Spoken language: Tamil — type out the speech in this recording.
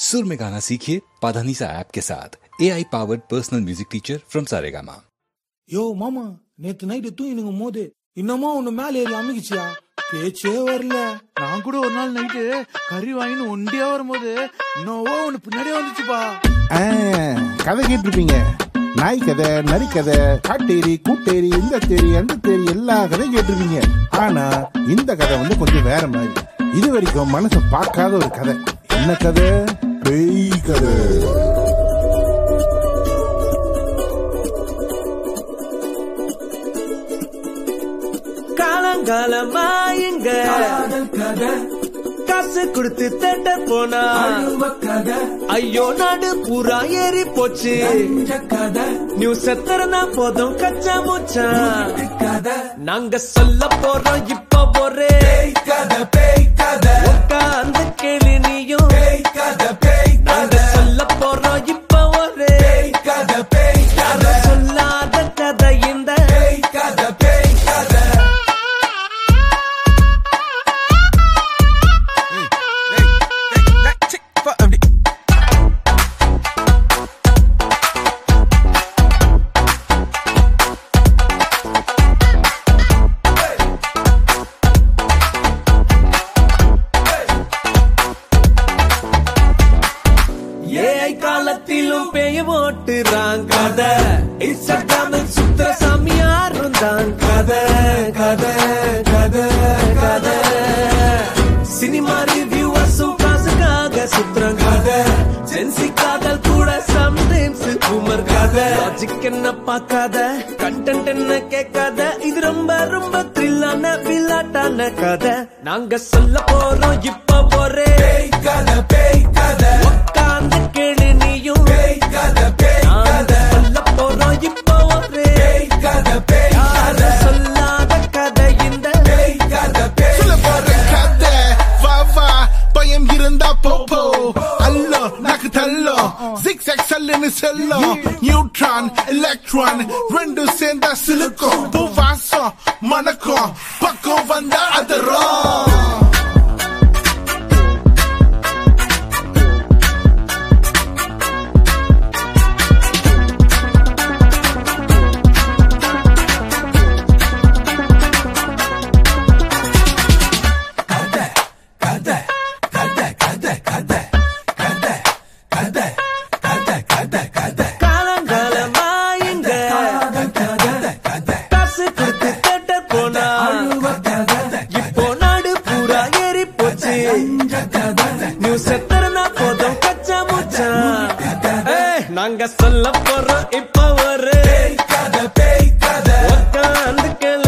सुर में गाना सीखिए पाधानीसा ऐप के साथ A I powered personal music teacher from Saregama யோ மாமா நேத்து நைட்டு தூங்கினுங்கும் போது இன்னமா உன்னை மேல ஏறி அமைக்கிச்சியா பேச்சே வரல நான் கூட ஒரு நாள் நைட்டு கறி வாங்கின்னு ஒண்டியா வரும்போது இன்னோவோ ஒண்ணு பின்னாடியே வந்துச்சுப்பா ஆ, கதை கேட்டிருப்பீங்க நாய் கதை நரி கதை காட்டேரி கூட்டேரி இந்த தேரி அந்த தேரி எல்லா கதையும் கேட்டிருப்பீங்க ஆனா இந்த கதை வந்து கொஞ்சம் வேற மாதிரி இது வரைக்கும் மனசை பார்க்காத ஒரு கதை என்ன கதை பேய் கதை காலங்காலமா எங்க காசு கொடுத்து தேட்ட போனா ஐயோ நாடு பூரா ஏறி போச்சு நியூஸ் திறந்தா போதும் கச்சா மூச்சா நாங்க சொல்ல போறோம் இப்ப ஒரே உட்கார்ந்து கேளு நீயும் நாங்க சொல்ல போறோம் இப்ப ஒரே யாரும் சொல்லாத கதை இந்த ஏஐ காலத்திலும் பேய ஓட்டுறாங்க கதை இன்ஸ்டாகிராமில் சுத்திர சாமி யாரும் தான் கதை கதை கதை கதை சினிமா ரிவ்யூவர்ஸும் காசுக்காக சுத்துறாங்க கதை ஜென்சி காதல் கூட சம்டைம்ஸ் உமர் கதை லாஜிக் என்ன பார்க்காத கண்டென்ட் என்ன கேட்காத இது ரொம்ப ரொம்ப த்ரில்லான விளாட்டான கதை நாங்க சொல்ல போறோம் இப்ப ஒரே கதை பேய் கதை உட்கார்ந்து கேளு நீயும் நாங்க சொல்ல போறோம் இப்ப ஒரே யாரும் சொல்லாத கதை இந்த சொல்ல போற கதை வா வா பயம் இருந்தா போ போ அல்லோ நாக்கு தள்ளோ ஜிக் ஜாக் சல்லுன்னு செல்லோ நியூட்ரான் எலக்ட்ரான் ரெண்டும் சேர்ந்தா சிலுக்கும் பூவாசம் மணக்கும் பக்கம் வந்தா அதரும் காலங்காலமா எங்க காசு கொடுத்து தேட்ட போனா இப்போ நாடு பூரா ஏறி போச்சு நியூஸ் திறனா போதும் கச்சா மூச்சா ஏய், நாங்க சொல்ல போறோம் இப்ப ஒரு உட்கார்ந்து கேளு